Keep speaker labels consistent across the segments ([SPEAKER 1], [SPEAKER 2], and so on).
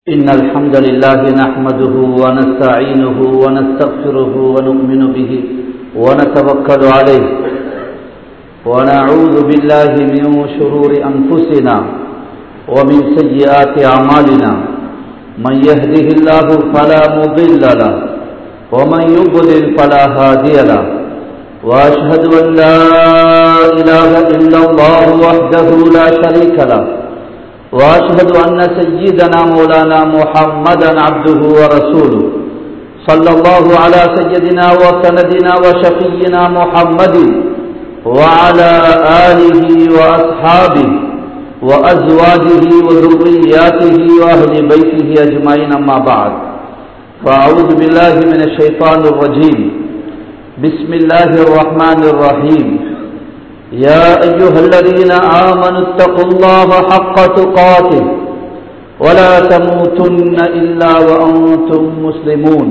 [SPEAKER 1] إن الحمد لله نحمده ونستعينه ونستغفره ونؤمن به ونتوكل عليه ونعوذ بالله من شرور أنفسنا ومن سيئات أعمالنا من يهده الله فلا مضل له ومن يضلل فلا هادي له وأشهد أن لا إله إلا الله وحده لا شريك له واشهد ان سيدنا مولانا محمدا عبده ورسوله صلى الله على سيدنا وسندنا وشفينا محمد وعلى اله واصحابه وازواجه وذرياته واهل بيته اجمعين اما بعد فاعوذ بالله من الشيطان الرجيم بسم الله الرحمن الرحيم يا أيها الذين آمنوا اتقوا الله حق تقاته ولا تموتن إلا وأنتم مسلمون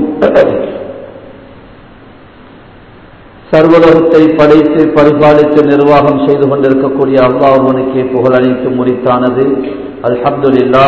[SPEAKER 1] சர்வலோகத்தை படைத்து பரிபாலித்து நிர்வாகம் செய்து கொண்டிருக்கக்கூடிய அல்லாஹ் ஒருவனுக்கே புகழ் அனைத்து முறித்தானது அல்ஹம்துலில்லா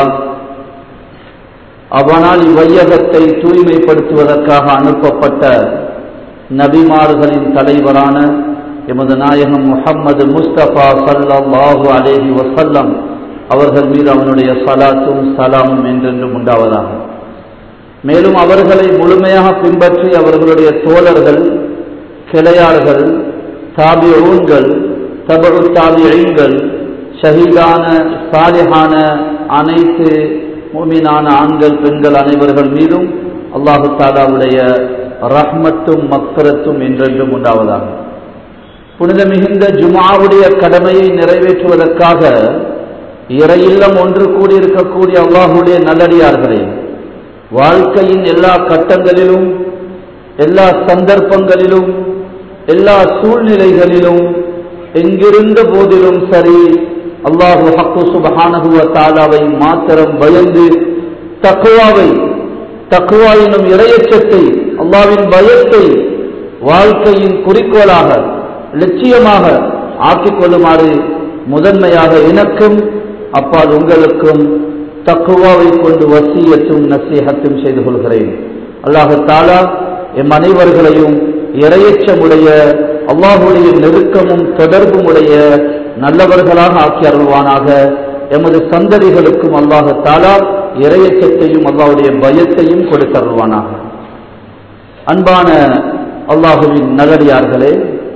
[SPEAKER 1] அவனால் இவ்வையகத்தை தூய்மைப்படுத்துவதற்காக அனுப்பப்பட்ட நபிமார்களின் தலைவரான எமது நாயகம் முகம்மது முஸ்தபா சல்லாஹூ அலேஹி வசல்லம் அவர்கள் மீது அவனுடைய சலாத்தும் சலாமும் என்றென்றும் உண்டாவதாக மேலும் அவர்களை முழுமையாக பின்பற்றி அவர்களுடைய தோழர்கள் கிளையார்கள் தாபியூன்கள் தபு தாபியங்கள் ஷஹீதான சாலிஹான அனைத்து மூமினான ஆண்கள் பெண்கள் அனைவர்கள் மீதும் அல்லாஹு தாலாவுடைய ரஹ்மத்தும் மக்ரத்தும் என்றென்றும் உண்டாவதாக புனித மிகுந்த ஜுமாவுடைய கடமையை நிறைவேற்றுவதற்காக இறையில்லம் ஒன்று கூடியிருக்கக்கூடிய அல்லாஹுடைய நல்லடியார்களே வாழ்க்கையின் எல்லா கட்டங்களிலும் எல்லா சந்தர்ப்பங்களிலும் எல்லா சூழ்நிலைகளிலும் எங்கிருந்த போதிலும் சரி அல்லாஹு ஹக்கு சுபஹானகுவ தாலாவை மாத்திரம் பயந்து தக்குவாவை தக்குவா எனும் இறையச்சத்தை அல்லாவின் பயத்தை வாழ்க்கையின் குறிக்கோளாக லட்சியமாக ஆக்கிக் கொள்ளுமாறு முதன்மையாக எனக்கும் அப்பால் உங்களுக்கும் தக்குவாவை கொண்டு வசியத்தும் நசீகத்தும் செய்து கொள்கிறேன் அல்லாஹு தாலா எம் அனைவர்களையும் இரையச்சமுடைய அல்லாஹுடைய நெருக்கமும் தொடர்பும் உடைய நல்லவர்களாக ஆக்கி அருள்வானாக எமது சந்ததிகளுக்கும் அல்லாஹு தாலா இரையச்சத்தையும் அல்லாஹுடைய பயத்தையும் கொடுத்தருள்வானாக அன்பான அல்லாஹுவின் நல்லடியார்களே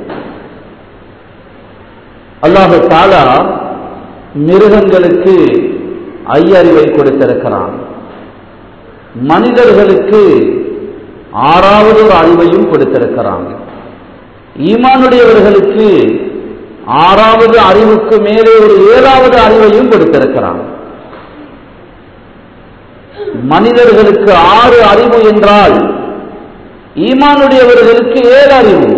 [SPEAKER 1] அல்லாஹு தாலா மிருகங்களுக்கு ஐயறிவை கொடுத்திருக்கிறான் மனிதர்களுக்கு ஆறாவது ஒரு அறிவையும் கொடுத்திருக்கிறான் ஈமானுடையவர்களுக்கு ஆறாவது அறிவுக்கு மேலே ஒரு ஏழாவது அறிவையும் கொடுத்திருக்கிறான் மனிதர்களுக்கு ஆறு அறிவு என்றால் ஈமானுடையவர்களுக்கு ஏழு அறிவு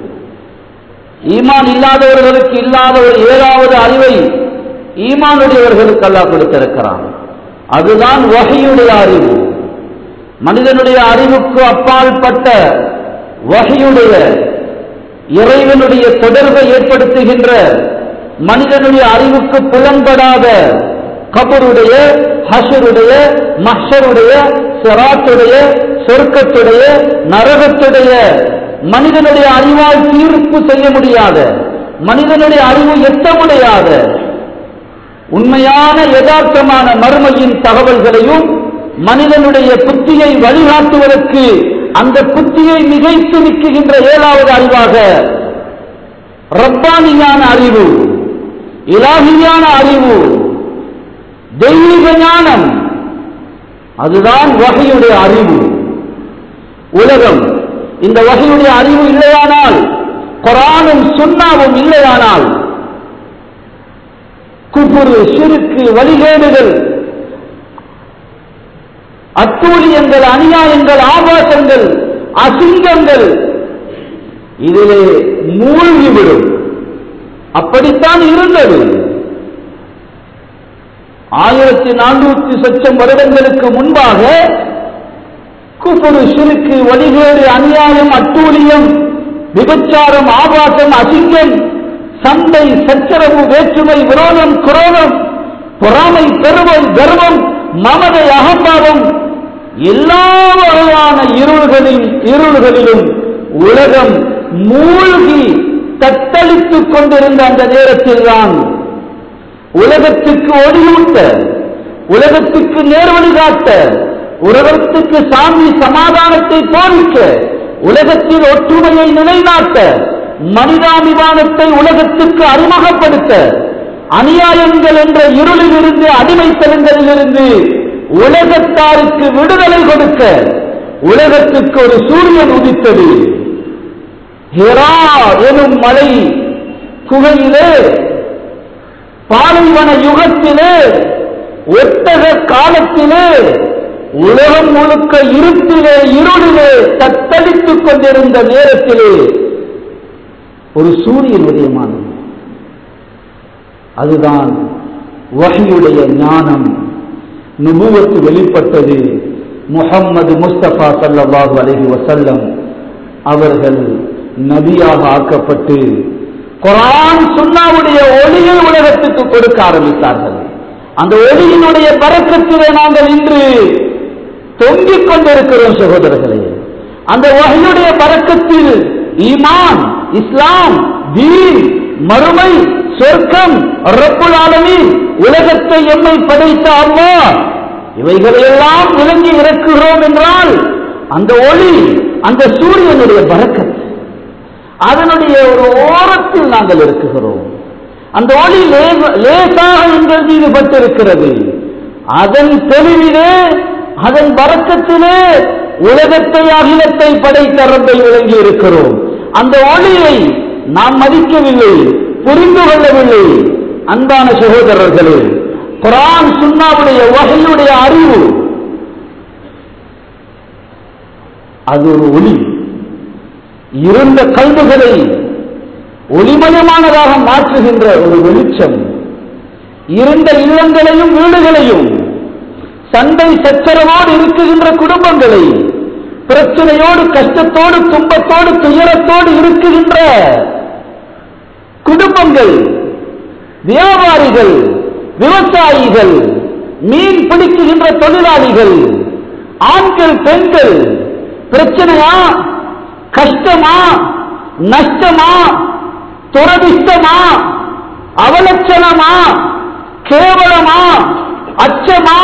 [SPEAKER 1] ஈமான் இல்லாதவர்களுக்கு இல்லாத ஒரு ஏழாவது அறிவை ஈமானுடையவர்களுக்கு அல்லாஹ் கொடுத்திருக்கிறான் அதுதான் வகையுடைய அறிவு மனிதனுடைய அறிவுக்கு அப்பால் பட்ட வகையுடைய இறைவனுடைய தொடர்பை ஏற்படுத்துகின்ற மனிதனுடைய அறிவுக்கு புலன்படாத கபருடைய ஹசருடைய மஹருடைய சிராத்துடைய சொர்க்கத்துடைய நரகத்துடைய மனிதனுடைய அறிவால் தீர்ப்பு செய்ய முடியாத மனிதனுடைய அறிவு எட்ட முடியாத உண்மையான யதார்த்தமான மறுமையின் தகவல்களையும் மனிதனுடைய புத்தியை வழிகாட்டுவதற்கு அந்த புத்தியை மிகைத்து நிற்கின்ற ஏழாவது அறிவாக ரப்பானியான அறிவு இலாகியான அறிவு தெய்வீக ஞானம் அதுதான் வகையுடைய அறிவு உலகம் இந்த வகையுடைய அறிவு இல்லையானால் குரானும் சுண்ணாவும் இல்லையானால் குபுரு சிறுக்கு வழிகேடுகள் அத்தூழியங்கள் அநியாயங்கள் ஆபாசங்கள் அசிங்கங்கள் இதிலே மூழ்கிவிடும் அப்படித்தான் இருந்தது ஆயிரத்தி நானூத்தி சொச்சம் வருடங்களுக்கு முன்பாக குபுரு சிறுக்கு வழிகேடு அநியாயம் அட்டூழியம் விபச்சாரம் ஆபாசம் அசிங்கம் சண்டை சச்சரவு வேற்றுமை விரோதம் குரோதம் பொறாமை பெருமை கர்வம் மமதை அகம்பாவம் எல்லா வகையான இருள்களில் இருள்களிலும் உலகம் மூழ்கி தத்தளித்துக் கொண்டிருந்த அந்த நேரத்தில் தான் உலகத்துக்கு ஒளியூட்ட உலகத்துக்கு நேர்வழி காட்ட உலகத்துக்கு சாந்தி சமாதானத்தை போதிக்க உலகத்தில் ஒற்றுமையை நிலைநாட்ட மனிதாபிமானத்தை உலகத்துக்கு அறிமுகப்படுத்த அநியாயங்கள் என்ற இருளில் இருந்து அடிமைத்தனங்களிலிருந்து உலகத்தாருக்கு விடுதலை கொடுக்க உலகத்துக்கு ஒரு சூரியன் உதித்தது ஹெரா எனும் மலை குகையிலே பாலைவன யுகத்திலே ஒட்டக காலத்திலே உலகம் முழுக்க இருட்டிலே இருளிலே தத்தளித்துக் கொண்டிருந்த நேரத்திலே ஒரு சூரியன் உதயமானது அதுதான் வகையுடைய ஞானம் நுபுவத்து வெளிப்பட்டது முகம்மது முஸ்தபா சல்லாஹூ அலஹி வசல்லம் அவர்கள் நபியாக ஆக்கப்பட்டு குரான் சுன்னாவுடைய ஒளியை உலகத்துக்கு கொடுக்க ஆரம்பித்தார்கள் அந்த ஒளியினுடைய பறக்கத்திலே நாங்கள் இன்று தொங்கிக் கொண்டிருக்கிறோம் சகோதரர்களே அந்த வகையுடைய பறக்கத்தில் ஈமான் இஸ்லாம் தீன் மறுமை சொர்க்கம் ரப்புல் ஆலமீன் உலகத்தை எம்மை படைத்த அல்லாஹ் இவைகளையெல்லாம் விளங்கி இறக்குகிறோம் என்றால் அந்த ஒளி அந்த சூரியனுடைய பறக்கத் அதனுடைய ஒரு ஓரத்தில் நாங்கள் இருக்குகிறோம் அந்த ஒளி லே- லேசாக எங்கள் மீது பட்டிருக்கிறது அதன் தெளிவிலே அதன் பறக்கத்திலே உலகத்தை அகிலத்தை படைத்த ரப்பை விளங்கி இருக்கிறோம் அந்த ஒளியை நாம் மதிக்கவில்லை புரிந்து கொள்ளவில்லை அன்பான சகோதரர்களே குரான் சுன்னாவுடைய வகையுடைய அறிவு அது ஒரு ஒளி இருந்த கல்விகளை ஒளிமயமானதாக மாற்றுகின்ற ஒரு வெளிச்சம் இருந்த இல்லங்களையும் வீடுகளையும் சண்டை சச்சரவோடு இருக்குகின்ற குடும்பங்களை பிரச்சனையோடு கஷ்டத்தோடு துன்பத்தோடு துயரத்தோடு இருக்குகின்ற குடும்பங்கள் வியாபாரிகள் விவசாயிகள் மீன் பிடிக்குகின்ற தொழிலாளிகள் ஆண்கள் பெண்கள் பிரச்சனையா கஷ்டமா நஷ்டமா துரதிஷ்டமா அவலட்சணமா கேவலமா அச்சமா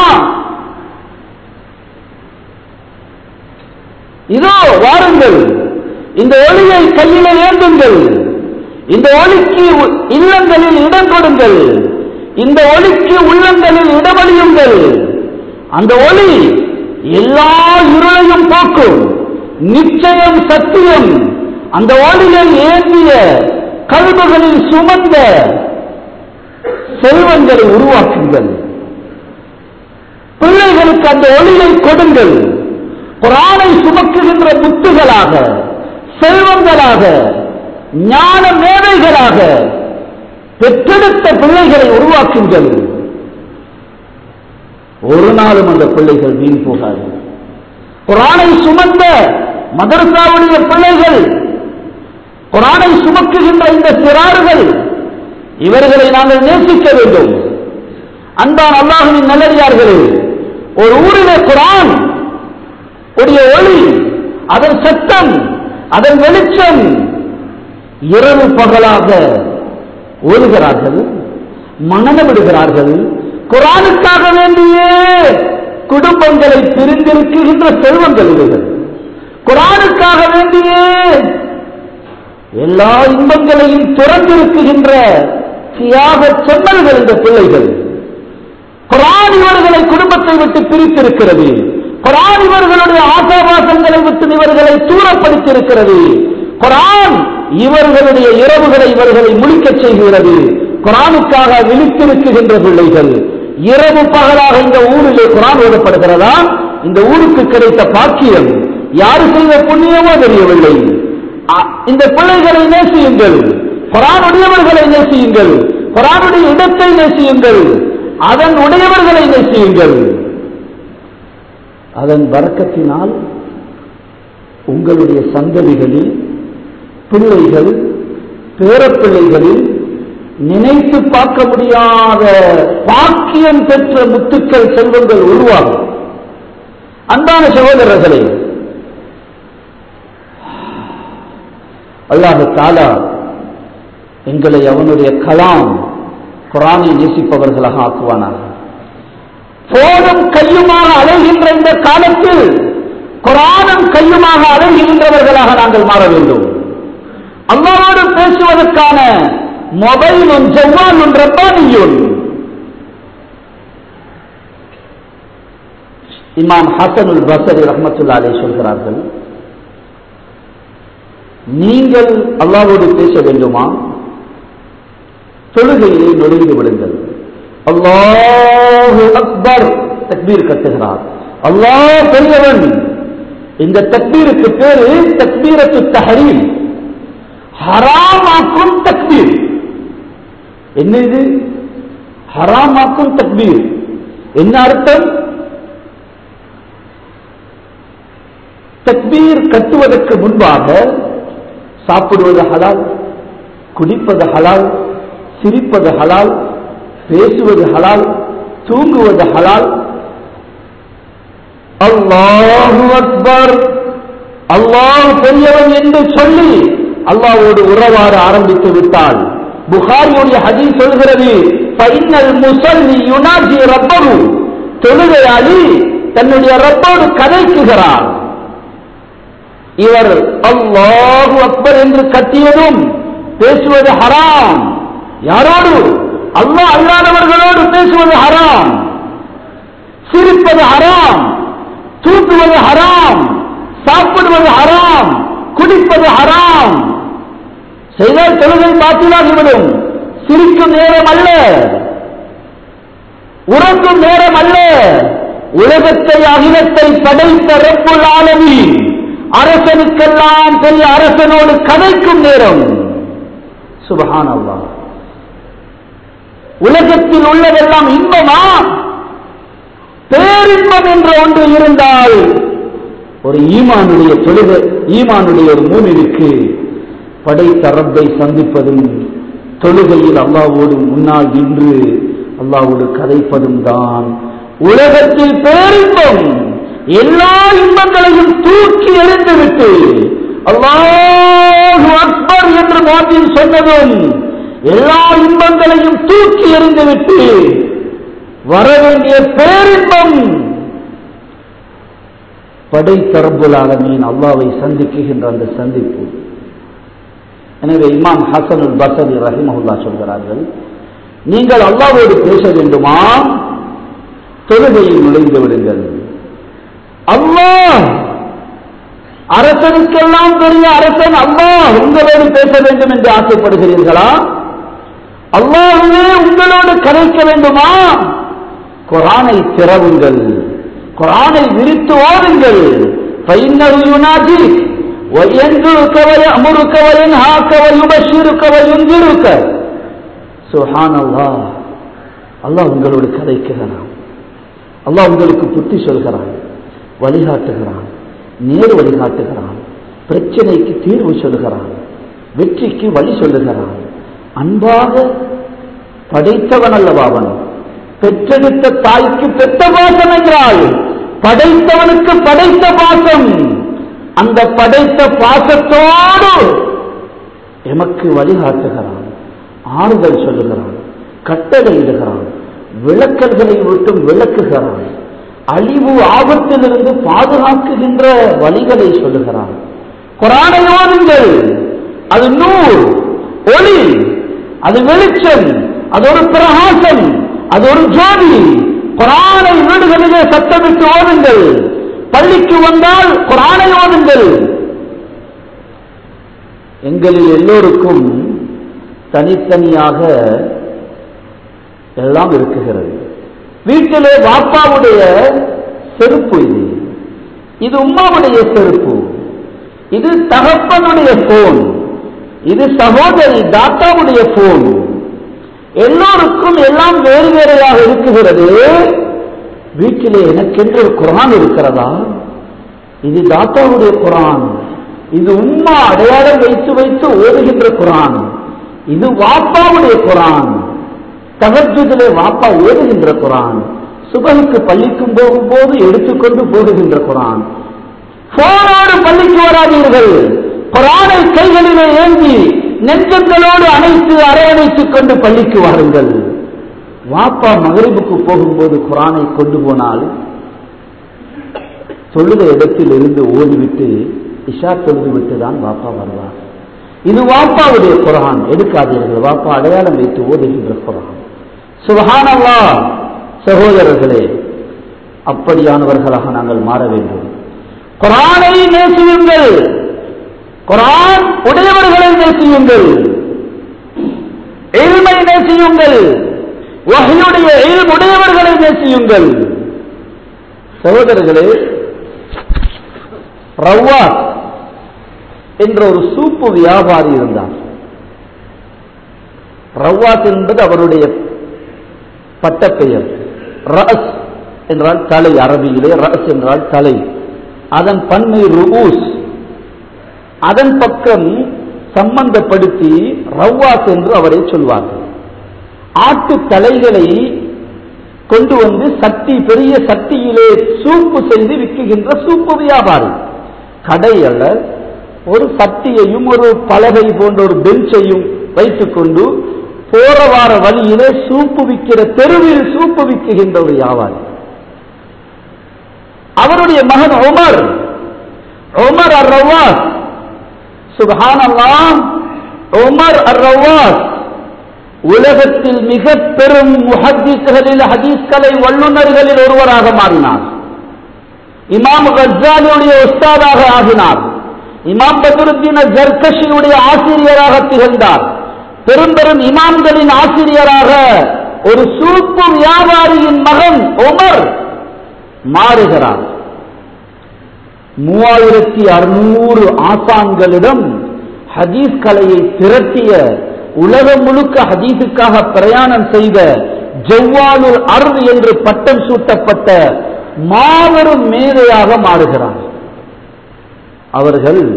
[SPEAKER 1] இதோ வாருங்கள் இந்த ஒளியை கையில ஏந்துங்கள் இந்த ஒளிக்கு உ- இல்லங்களில் இடம் கொடுங்கள் இந்த ஒளிக்கு உள்ளங்களில் இடமளியுங்கள் அந்த ஒளி எல்லா இருளையும் போக்கும் நிச்சயம் சத்தியம் அந்த ஒளியை ஏந்திய கல்வுகளில் சுமந்த செல்வங்களை உருவாக்குங்கள் பிள்ளைகளுக்கு அந்த ஒளியை கொடுங்கள் குரானை சுமக்குகின்ற முத்துகளாக செல்வங்களாக ஞான மேதைகளாக பெற்றெடுத்த பிள்ளைகளை உருவாக்குங்கள் ஒரு நாளும் அந்த பிள்ளைகள் வீண் போகாது குரானை சுமந்த மதரசாவுடைய பிள்ளைகள் குரானை சுமக்குகின்ற இந்த சிறார்கள் இவர்களை நாங்கள் நேசிக்க வேண்டும் அன்பான் அல்லாஹுவின் நல்லடியார்களே ஒரு ஊரிலே குரான் உடைய ஒளி அதன் சத்தம் அதன் வெளிச்சம் இரவு பகலாக ஓதுகிறார்கள் மனநமிடுகிறார்கள் குரானுக்காக வேண்டியே குடும்பங்களை பிரிந்திருக்குகின்ற செல்வங்கள் இவைகள் குரானுக்காக வேண்டியே எல்லா இன்பங்களையும் துறந்திருக்குகின்ற தியாக செம்மல்கள் இந்த பிள்ளைகள் குரான் இவர்களை குடும்பத்தை விட்டு பிரித்திருக்கிறது குரான் இவர்களுடைய ஆசாபாசங்களை விட்டு இவர்களை தூரப்படுத்தியிருக்கிறது குரான் இவர்களுடைய இரவுகளை இவர்களை முழிக்கச் செய்கிறது குரானுக்காக விழித்திருக்குகின்ற பிள்ளைகள் இரவு பகலாக இந்த ஊரிலே குரான் ஓதப்படுகிறதா இந்த ஊருக்கு கிடைத்த பாக்கியம் யாரு செய்த புண்ணியமோ தெரியவில்லை அ- இந்த பிள்ளைகளை நேசியுங்கள் குரானுடையவர்களை நேசியுங்கள் குரானுடைய இடத்தை நேசியுங்கள் அதன் உடையவர்களை நேசியுங்கள் அதன் வரக்கத்தினால் உங்களுடைய சந்ததிகளில் பிள்ளைகள் பேரப்பிள்ளைகளில் நினைத்து பார்க்க முடியாத பாக்கியம் பெற்ற முத்துக்கள் செல்வங்கள் உருவாகும் அன்பான சகோதரர்களே அல்லாஹு தாலா எங்களை அவனுடைய கலாம் குரானை நேசிப்பவர்களாக ஆக்குவானாக போனும் கையுமாக அலைகின்ற இந்த காலத்தில் குரானும் கையுமாக அலைகின்றவர்களாக நாங்கள் மாற வேண்டும் அல்லாவோடு பேசுவதற்கான மொபைலும் செவ்வாலும் ரப்பானியும் இமாம் ஹசனுல் பசரி ரஹமத்துல்லா அலை சொல்கிறார்கள் நீங்கள் அல்லாவோடு பேச வேண்டுமா தொழுகையிலே நுழைந்து விடுங்கள் அல்லாஹு அக்பர் தக்பீர் கட்டுகிறார் அல்லாஹ் பெரியவன் இந்த தக்பீருக்கு பேரு தக்பீரத்து தஹரீம் ஹராமாக்கும் தக்பீர் என்ன இது ஹராமாக்கும் தக்பீர் என்ன அர்த்தம் தக்பீர் கட்டுவதற்கு முன்பாக சாப்பிடுவது ஹலால் குடிப்பது ஹலால் சிரிப்பது ஹலால் பேசுவது ஹலால் தூங்குவது ஹலால் அல்லாஹு அக்பர் அல்லாஹ் பெரியவன் என்று சொல்லி அல்லாவோடு உறவாட ஆரம்பித்து விட்டால் புகாரியுடைய ஹதி சொல்கிறது பைனல் முசல்லி யுனாஜி ரப்பரு தொழுகையாளி தன்னுடைய ரப்போடு கதைக்குகிறார் இவர் அல்லாஹு அக்பர் என்று கத்தியதும் பேசுவது ஹராம் யாரோடு அல்லாஹ் அல்லாதவர்களோடு பேசுவது ஹராம் சிரிப்பது ஹராம் தூக்குவது ஹராம் சாப்பிடுவது ஹராம் குடிப்பது ஹராம் செய்தால் தொழுகை பாத்திலாகிவிடும் சிரிக்கும் நேரம் அல்ல உறங்கும் நேரம் அல்ல உலகத்தை அகிலத்தை படைத்த ரப்புல் ஆலமீன் அரசனுக்கெல்லாம் பெரிய அரசனோடு கதைக்கும் நேரம் சுபஹான் அல்லாஹ் உலகத்தில் உள்ளதெல்லாம் இன்பமா பேரின்பம் என்ற ஒன்று இருந்தால் ஒரு ஈமானுடைய தொழுகை ஈமானுடைய ஒரு மூமினுக்கு படைத்த ரப்பை சந்திப்பதும் தொழுகையில் அல்லாவோடு முன்னால் நின்று அல்லாவோடு கதைப்பதும் தான் உலகத்தில் பேரின்பம் எல்லா இன்பங்களையும் தூக்கி எறிந்துவிட்டு அல்லாஹு அக்பர் என்று மாற்றில் சொன்னதும் எல்லா இன்பங்களையும் தூக்கி எறிந்துவிட்டு வர வேண்டிய பேரின்பம் படை தரப்புல் ஆலமீன் அல்லாவை சந்திக்குகின்ற அந்த சந்திப்பு எனவே இமாம் ஹசனுல் பசரி ரஹிமஹுல்லா சொல்கிறார்கள் நீங்கள் அல்லாவோடு பேச வேண்டுமா தொழுகையில் நுழைந்து விடுங்கள் அல்லாஹ் அரசனுக்கெல்லாம் பெரிய அரசன் அல்லாஹ் உங்களோடு பேச வேண்டும் என்று ஆசைப்படுகிறீர்களா அல்லாஹுவே உங்களோடு கதைக்க வேண்டுமா குரானை திறவுங்கள் குரானை விரித்து ஓடுங்கள் பைன்னல் யுனாஜி وينذرك ويأمرك وينهاك ويبشرك وينذرك سبحان الله அல்லாஹ் உங்களோடு கதைக்கிறான் அல்லாஹ் உங்களுக்கு புத்தி சொல்கிறான் வழிகாட்டுகிறான் நேர் வழிகாட்டுகிறான் பிரச்சனைக்கு தீர்வு சொல்கிறான் வெற்றிக்கு வழி சொல்லுகிறான் அன்பாக படைத்தவன் அல்லவா அவன் பெற்றெடுத்த தாய்க்கு பெற்ற பாசம் என்றால் படைத்தவனுக்கு படைத்த பாசம் அந்த படைத்த பாசத்தோடு எமக்கு வழிகாட்டுகிறான் ஆறுதல் சொல்லுகிறான் கட்டளையிடுகிறான் விளக்கல்களை விட்டும் விளக்குகிறான் அழிவு ஆபத்திலிருந்து பாதுகாக்குகின்ற வழிகளை சொல்லுகிறான் குரானை ஓதுங்கள் அது நூல் ஒளி அது வெளிச்சம் அது ஒரு பிரகாசம் அது ஒரு ஜோதி குரானை வீடுகளிலே சத்தமிட்டு ஓதுங்கள் பள்ளிக்கு வந்தால் குரானை ஓதுங்கள் எங்களில் எல்லோருக்கும் தனித்தனியாக எல்லாம் இருக்குகிறது வீட்டிலே பாப்பாவுடைய செருப்பு இது இது உம்மாவுடைய செருப்பு இது தகப்பனுடைய போன் இது சகோதரி தாத்தாவுடைய போன் எல்லோருக்கும் எல்லாம் வேறு வேறையாக இருக்குகிறது வீட்டிலே எனக்கென்று ஒரு குரான் இருக்கிறதா இது தாத்தாவுடைய குரான் இது உம்மா அடையாளம் வைத்து வைத்து ஓதுகின்ற குரான் இது வாப்பாவுடைய குரான் தகஜத்திலே வாப்பா ஓதுகின்ற குரான் சுபனுக்கு பள்ளிக்கும் போகும்போது எடுத்துக்கொண்டு போகுகின்ற குரான் போனோடு பள்ளிக்கு வராதீர்கள் குரானை கைகளிலே ஏந்தி நெஞ்சங்களோடு அணைத்து அரவணைத்துக் கொண்டு பள்ளிக்கு வாருங்கள் வாப்பா மகரிபுக்கு போகும்போது குரானை கொண்டு போனால் தொழுத இடத்தில் இருந்து ஓடிவிட்டு இஷா தொழுது விட்டு தான் வாப்பா வருவார் இது வாப்பாவுடைய குரான் எடுக்காதீர்கள் வாப்பா அடையாளம் வைத்து ஓதுகின்ற குரான் சுபஹானல்லா சகோதரர்களே அப்படியானவர்களாக நாங்கள் மாற வேண்டும் குரானை நேசியுங்கள் குரான் உடையவர்களை நேசியுங்கள் எளிமை நேசியுங்கள் வகையுடைய உடையவர்களை நேசியுங்கள் சகோதரர்களே ரவ்வாத் என்ற ஒரு சூப்பு வியாபாரி இருந்தார் ரவ்வாத் என்பது அவருடைய பட்டப்பெயர் ரஸ் என்றால் தலை அரபியிலே ரஸ் என்றால் தலை அதன் பன்மை ருபூஸ் அதன் பக்கம் சம்பந்தப்படுத்தி ரவ்வாத் என்று அவரை சொல்வார்கள் ஆட்டு தலைகளை கொண்டு வந்து சட்டி பெரிய சட்டியிலே சூப்பு செய்து விற்குகின்ற சூப்பு வியாபாரி கடை அல்ல ஒரு சட்டியையும் ஒரு பலகை போன்ற ஒரு பெஞ்சையும் வைத்துக்கொண்டு போற வார வழியிலே சூப்பு விற்கிற தெருவில் சூப்பு விற்குகின்ற ஒரு வியாபாரி அவருடைய மகன் உமர் உமர் அர் ரவாஸ் சுபஹானல்லாஹ் உமர் அர் ரவாஸ் உலகத்தில் மிக பெரும் முஹத்தீஸ்களில் ஹதீஸ்களை வல்லுநர்களில் ஒருவராக மாறினார் இமாம் கஜாலியுடைய உஸ்தாதாக ஆகினார் இமாம் பத்ருத்தீன ஜர்கஷியுடைய ஆசிரியராக திகழ்ந்தார் பெரும் பெரும் இமாம்களின் ஆசிரியராக ஒரு சூப்பு வியாபாரியின் மகன் உமர் மாறுகிறார் மூவாயிரத்தி அறுநூறு ஆசான்களிடம் ஹதீஸ் கலையை திரட்டிய உலகம் முழுக்க ஹதீஸுக்காக பிரயாணம் செய்த ஜவ்வாலுல் அருள் என்று பட்டம் சூட்டப்பட்ட மாபெரும் மேதையாக மாறுகிறார் அவர்கள்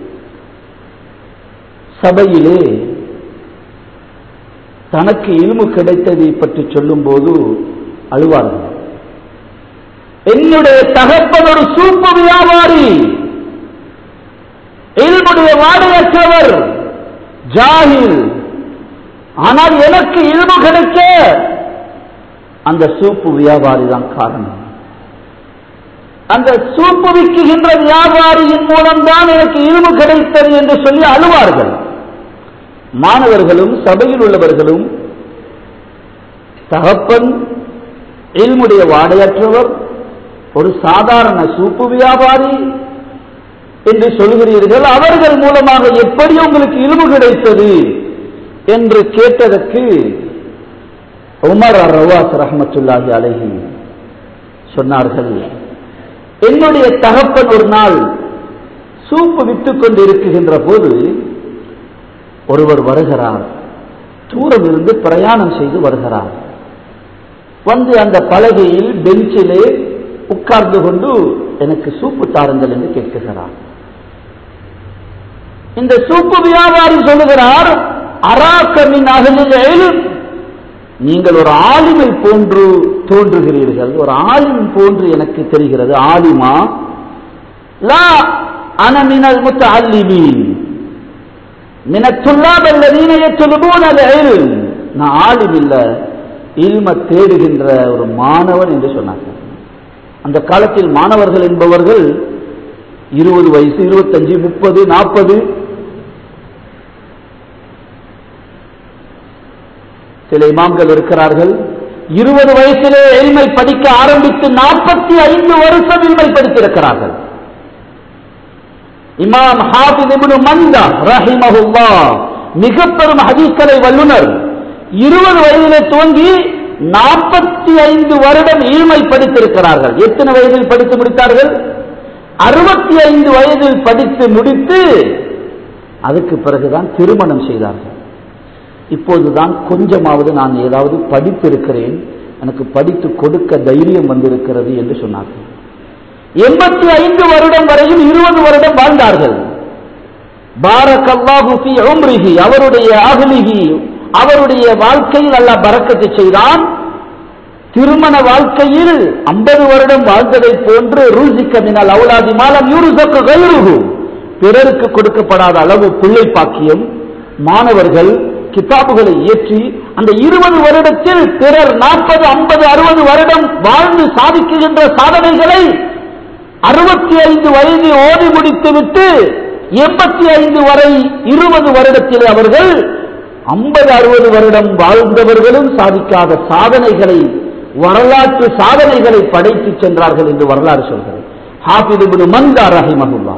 [SPEAKER 1] சபையிலே தனக்கு இல்மு கிடைத்ததை பற்றி சொல்லும் போது அழுவார்கள் என்னுடைய தகப்பன் ஒரு சூப்பு வியாபாரி இல்முடைய வாடையற்றவர் ஜாகில் ஆனால் எனக்கு இல்மு கிடைக்க அந்த சூப்பு வியாபாரி தான் காரணம் அந்த சூப்பு விற்குகின்ற வியாபாரியின் மூலம்தான் எனக்கு இல்மு கிடைத்தது என்று சொல்லி அழுவார்கள் மாணவர்களும் சபையில் உள்ளவர்களும் தகப்பன் இல்முடைய வாடையற்றவர் ஒரு சாதாரண சூப்பு வியாபாரி என்று சொல்கிறீர்கள் அவர்கள் மூலமாக எப்படி உங்களுக்கு இல்மு கிடைத்தது என்று கேட்டதற்கு உமர் ரவாஸ் ரஹமத்துல்லாஹி அலஹி சொன்னார்கள் என்னுடைய தகப்பன் ஒரு நாள் சூப்பு வித்துக் கொண்டு இருக்குகின்ற போது ஒருவர் வருகிறார் தூரம் இருந்து பிரயாணம் செய்து வருகிறார் வந்து அந்த பலகையில் பெஞ்சிலே உட்கார்ந்து கொண்டு எனக்கு சூப்பு தாருங்கள் என்று கேட்குகிறார் இந்த சூப்பு வியாபாரி சொல்லுகிறார் அராக்கமின் அகலில் நீங்கள் ஒரு ஆலிமை போன்று தோன்றுகிறீர்கள் ஒரு ஆலிம் போன்று எனக்கு தெரிகிறது ஆலிமா லா அனமினல் முத்த அல்லிமீன் மினத்துல்லாப் அல்லதீன யத்லுபூன அல் நான் ஆலிம் இல்ல இல்ம தேடுகின்ற ஒரு மாணவன் என்று சொன்னாங்க அந்த காலத்தில் மாணவர்கள் என்பவர்கள் இருபது வயசு இருபத்தஞ்சு முப்பது நாற்பது சில இமாம்கள் இருக்கிறார்கள் இருபது வயசிலே எளிமை படிக்க ஆரம்பித்து நாற்பத்தி ஐந்து வருஷம் இல்மை படித்திருக்கிறார்கள் இமாம் ஹாபித் இப்னு மந்தா ரஹிமஹுல்லா மிக பெரும் ஹதீஸ்கலை வல்லுனர் இருபது வயதிலே துவங்கி நாற்பத்தி ஐந்து வருடம் ஈழ்மை படித்திருக்கிறார்கள் எத்தனை வயதில் படித்து முடித்தார்கள் அறுபத்தி ஐந்து வயதில் படித்து முடித்து அதுக்கு பிறகுதான் திருமணம் செய்தார்கள் இப்போதுதான் கொஞ்சமாவது நான் ஏதாவது படித்திருக்கிறேன் எனக்கு படித்து கொடுக்க தைரியம் வந்திருக்கிறது என்று சொன்னார்கள் எண்பத்தி ஐந்து வருடம் வரையும் இருபது வருடம் வாழ்ந்தார்கள் பாரக்கல்லாஹு ஃபீ உம்ரிஹி அவருடைய அகலிஹி அவருடைய வாழ்க்கையில் அல்லாஹ் பரக்கத்தை செய்தான் திருமண வாழ்க்கையில் ஐம்பது வருடம் வாழ்ந்ததை போன்று ரூசிக்க மினால் அவுலாதி மாலம் யூருசக்கு கைருகு பிறருக்கு கொடுக்கப்படாத அளவு பிள்ளை பாக்கியம் மாணவர்கள் கிதாபுகளை இயற்றி அந்த இருபது வருடத்தில் பிறர் நாற்பது ஐம்பது அறுபது வருடம் வாழ்ந்து சாதிக்குகின்ற சாதனைகளை அறுபத்தி ஐந்து வயது ஓடி முடித்துவிட்டு எண்பத்தி ஐந்து வரை இருபது வருடத்தில் அவர்கள் ஐம்பது அறுபது வருடம் வாழ்ந்தவர்களும் சாதிக்காத சாதனைகளை வரலாற்று சாதனைகளை படைத்து சென்றார்கள் என்று வரலாறு சொல்கிறது ஹாபிது இப்னு மந்தா ரஹிமஹுல்லா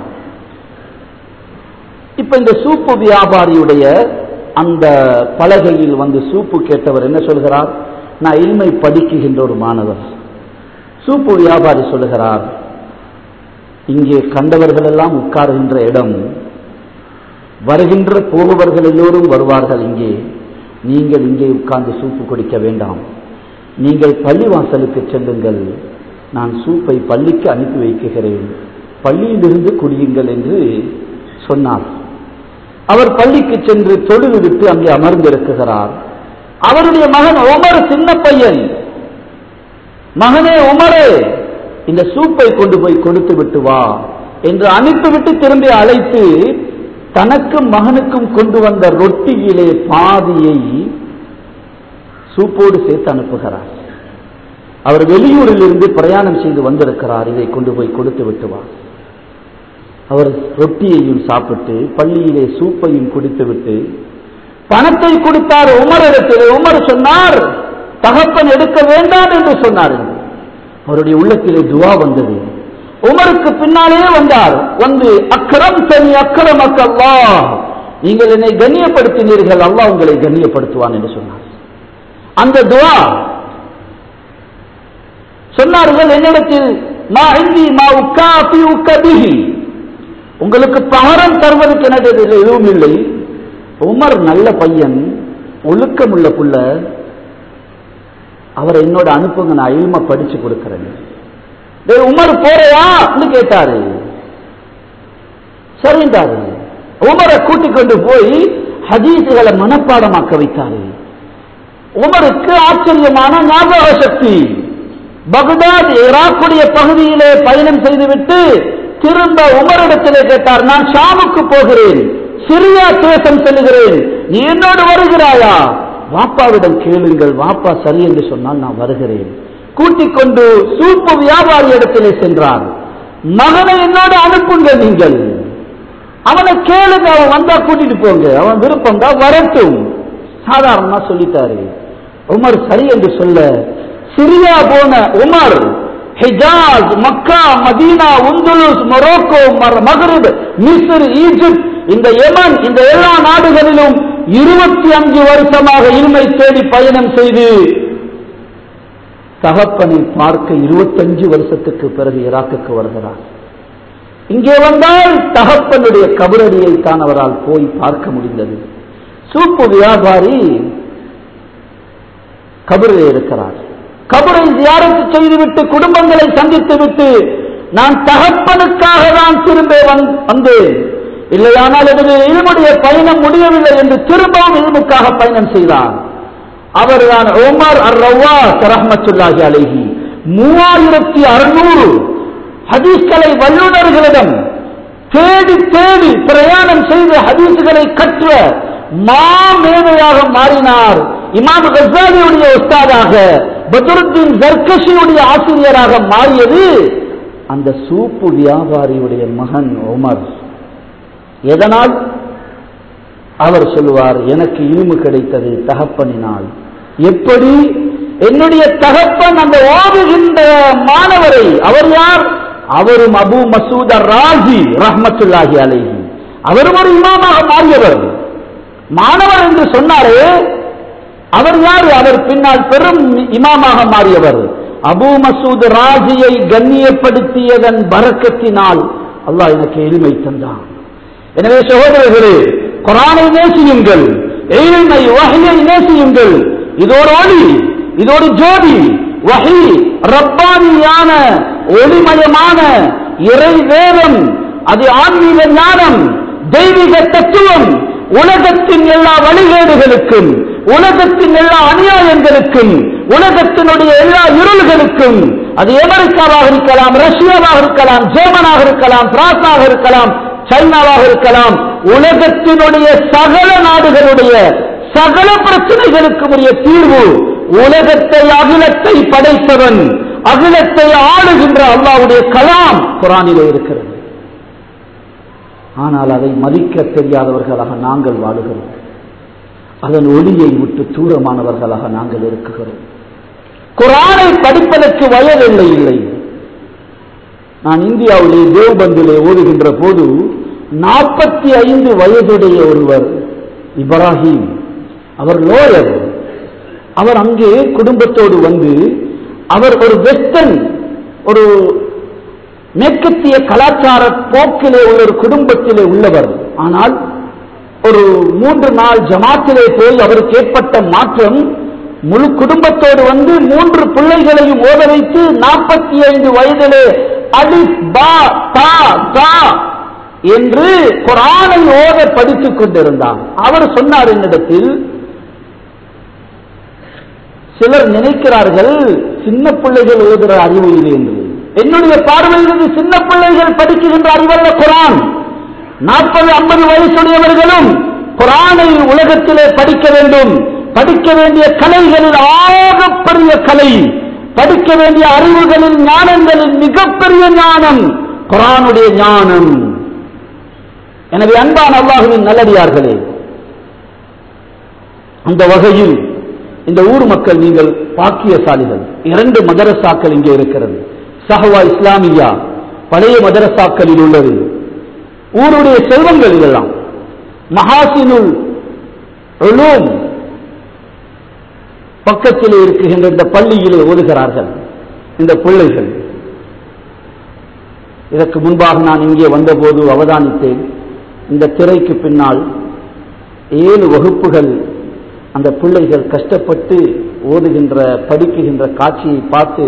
[SPEAKER 1] இப்ப இந்த சூப்பு வியாபாரியுடைய அந்த பலகையில் வந்து சூப்பு கேட்டவர் என்ன சொல்கிறார் நான் இல்மை படிக்குகின்ற ஒரு மாணவர் சூப்பு வியாபாரி சொல்லுகிறார் இங்கே கண்டவர்கள் எல்லாம் உட்காருகின்ற இடம் வருகின்ற போபவர்கள் எல்லோரும் வருவார்கள் இங்கே நீங்கள் இங்கே உட்கார்ந்து சூப்பு குடிக்க வேண்டாம் நீங்கள் பள்ளிவாசலுக்கு செல்லுங்கள் நான் சூப்பை பள்ளிக்கு அனுப்பி வைக்குகிறேன் பள்ளியிலிருந்து குடியுங்கள் என்று சொன்னார் அவர் பள்ளிக்கு சென்று தொழுது விட்டு அங்கே அமர்ந்திருக்கிறார் அவருடைய மகன் உமர் சின்ன பையன் மகனே உமரே இந்த சூப்பை கொண்டு போய் கொடுத்து விட்டு வா என்று அனுப்பிவிட்டு திரும்பி அழைத்து தனக்கும் மகனுக்கும் கொண்டு வந்த ரொட்டியிலே பாதியை சூப்போடு சேர்த்து அனுப்புகிறார் அவர் வெளியூரில் இருந்து பிரயாணம் செய்து வந்திருக்கிறார் இதை கொண்டு போய் கொடுத்து விட்டு வா அவர் ரொட்டியையும் சாப்பிட்டு பள்ளியிலே சூப்பையும் குடித்துவிட்டு பணத்தை கொடுத்தார் உமரிடத்தில் உமர் சொன்னார் தகப்பன் எடுக்க வேண்டாம் என்று சொன்னார் அவருடைய உள்ளத்திலே துவா வந்தது உமருக்கு பின்னாலே வந்தார் வந்து அக்கரம் தனி அக்கரம் அக்கல்லா நீங்கள் என்னை கண்ணியப்படுத்தினீர்கள் அல்லாஹ் உங்களை கண்ணியப்படுத்துவான் என்று சொன்னார் அந்த துவா சொன்னார்கள் என்னிடத்தில் மா இந்தி மா உக்கா பி உக்க பிஹி உங்களுக்கு பகரம் தருவதற்கு எனக்கு இதில் எதுவும் இல்லை உமர் நல்ல பையன் ஒழுக்கமுள்ள புள்ள அவரை என்னோட அனுப்புங்க நான் இல்ம படிச்சு கொடுக்கிறேன் டேய் உமர் போறையான்னு கேட்டாரு சரிந்தாரு உமரை கூட்டிக் கொண்டு போய் ஹதீசுகளை மனப்பாடமாக்க வைத்தாரு உமருக்கு ஆச்சரியமான ஞாபக சக்தி பகுதாத் ஈராக்குடைய பகுதியிலே பயணம் செய்துவிட்டு திரும்ப உமரிடத்திலே கேட்டார் நான் ஷாமுக்கு போகிறேன் சிரியா தேசம் செல்லுகிறேன் நீ என்னோடு வருகிறாயா வாப்பாவிடம் கேளுங்கள் வாப்பா சரி என்று சொன்னால் நான் வருகிறேன் கூட்டிக் கொண்டு சூப்பு வியாபாரி இடத்திலே சென்றார் மகனை என்னோடு அனுப்புங்க நீங்கள் அவனை கேளுங்க அவன் வந்தா கூட்டிட்டு போங்க அவன் விருப்பம் தான் வரட்டும் சாதாரணமா சொல்லிட்டாரு உமர் சரி என்று சொல்ல சிரியா போன Umar Hijaz Mecca Medina Andalus Morocco Maghrib Misr Egypt இந்த யமன் இந்த எல்லா நாடுகளிலும் இருபத்தி அஞ்சு வருஷமாக இருமை தேடி பயணம் செய்து தகப்பனை பார்க்க இருபத்தஞ்சு வருஷத்துக்கு பிறகு ஈராக்குக்கு வருகிறார் இங்கே வந்தால் தகப்பனுடைய கபரடியை தான் அவரால் போய் பார்க்க முடிந்தது சூப்பு வியாபாரி கபரில் இருக்கிறார் கபரை தியாரத்து செய்துவிட்டு குடும்பங்களை சந்தித்து விட்டு நான் தகப்பனுக்காக தான் திரும்ப வந்தேன் இல்லையானால் எனது இல்முடைய பயணம் முடியவில்லை என்று திரும்பவும் இல்முக்காக பயணம் செய்தார் அவர் தான் உமர் அர் ரவா ரஹமத்துல்லாஹி அலைஹி மூவாயிரத்தி அறுநூறு ஹதீஸ்களை வல்லுநர்களிடம் தேடி தேடி பிரயாணம் செய்து ஹதீஸ்களை கற்ற மாமேதையாக மாறினார் இமாம் கசாலியுடைய உஸ்தாதாக பத்ருத்தீன் ஜர்கஷியுடைய ஆசிரியராக மாறியது அந்த சூப்பு வியாபாரியுடைய மகன் உமர் எதனால் அவர் சொல்லுவார் எனக்கு இனிமு கிடைத்தது தகப்பனினால் எப்படி என்னுடைய தகப்பன் அந்த ஓதுகின்ற மாணவரை அவர் யார் அவரும் அபு மசூத் ராஜி ரஹமத்துல்லாஹி அலைஹி அவரும் ஒரு இமாமாக மாறியவர் மாணவர் என்று சொன்னாரே அவர் யார் அவர் பின்னால் பெரும் இமாமாக மாறியவர் அபு மசூத் ராஜியை கண்ணியப்படுத்தியதன் பறக்கத்தினால் அல்லாஹ் எனக்கு எளிமை தந்தான் எனவே சகோதரர்களே குரானை நேசியுங்கள் எளிமை வகையை நேசியுங்கள் இதோடு ஒளி இதோடு ஜோதி வகை ரப்பானியான ஒளிமயமான இறை வேதம் அது ஆன்மீக ஞானம் தெய்வீக தத்துவம் உலகத்தின் எல்லா வழிகேடுகளுக்கும் உலகத்தின் எல்லா அநியாயங்களுக்கும் உலகத்தினுடைய எல்லா இருள்களுக்கும் அது அமெரிக்காவாக இருக்கலாம் ரஷ்யாவாக இருக்கலாம் ஜெர்மனாக இருக்கலாம் பிரான்ஸாக இருக்கலாம் சைனாவாக இருக்கலாம் உலகத்தினுடைய சகல நாடுகளுடைய சகல பிரச்சனைகளுக்கும் உரிய தீர்வு உலகத்தை அகிலத்தை படைத்தவன் அகிலத்தை ஆளுகின்ற அல்லாவுடைய கலாம் குரானிலே இருக்கிறது ஆனால் அதை மதிக்க தெரியாதவர்களாக நாங்கள் வாழுகிறோம் அதன் ஒளியை விட்டு தூரமானவர்களாக நாங்கள் இருக்குகிறோம் குரானை படிப்பதற்கு வயதில்லை இல்லை நான் இந்தியாவிலே தேவ்பந்திலே ஓதுகின்ற போது நாற்பத்தி ஐந்து வயதுடைய ஒருவர் இப்ராஹிம் அவர் லோயர் அவர் அங்கே குடும்பத்தோடு வந்து அவர் ஒரு வெஸ்டர்ன் ஒரு மேற்கத்திய கலாச்சார போக்கிலே உள்ள ஒரு குடும்பத்திலே உள்ளவர் ஆனால் ஒரு மூன்று நாள் ஜமாத்திலே போய் அவருக்கு ஏற்பட்ட மாற்றம் முழு குடும்பத்தோடு வந்து மூன்று பிள்ளைகளையும் ஓத வைத்து நாற்பத்தி ஐந்து வயதிலே அலிப் பா தா தா என்று குரானை ஓத படித்துக் கொண்டிருந்தான் அவர் சொன்னார் என்னிடத்தில் சிலர் நினைக்கிறார்கள் சின்ன பிள்ளைகள் ஓதுகிற அறிவு இது என்று என்னுடைய பார்வையில் இது சின்ன பிள்ளைகள் படிக்கின்ற அறிவல்ல குரான் நாற்பது ஐம்பது வயசுடையவர்களும் குரானை உலகத்திலே படிக்க வேண்டும் படிக்க வேண்டிய கலைகளில் ஆகப்பெரிய கலை படிக்க வேண்டிய அறிவுகளில் ஞானங்களில் மிகப்பெரிய ஞானம் குரானுடைய ஞானம் எனவே அன்பான அல்லாஹுவின் நல்லடியார்களே அந்த வகையில் இந்த ஊர் மக்கள் நீங்கள் பாக்கியசாலிகள் இரண்டு மதரசாக்கள் இங்கே இருக்கிறது சஹவா இஸ்லாமியா பழைய மதரசாக்களில் உள்ளது ஊருடைய செல்வங்கள் இதெல்லாம் மகாசினுல் உலூம் பக்கத்திலே இருக்குகின்ற இந்த பள்ளியிலே ஓதுகிறார்கள் இந்த பிள்ளைகள் இதற்கு முன்பாக நான் இங்கே வந்தபோது அவதானித்தேன் இந்த திரைக்கு பின்னால் ஏழு வகுப்புகள் அந்த பிள்ளைகள் கஷ்டப்பட்டு ஓதுகின்ற படிக்குகின்ற காட்சியை பார்த்து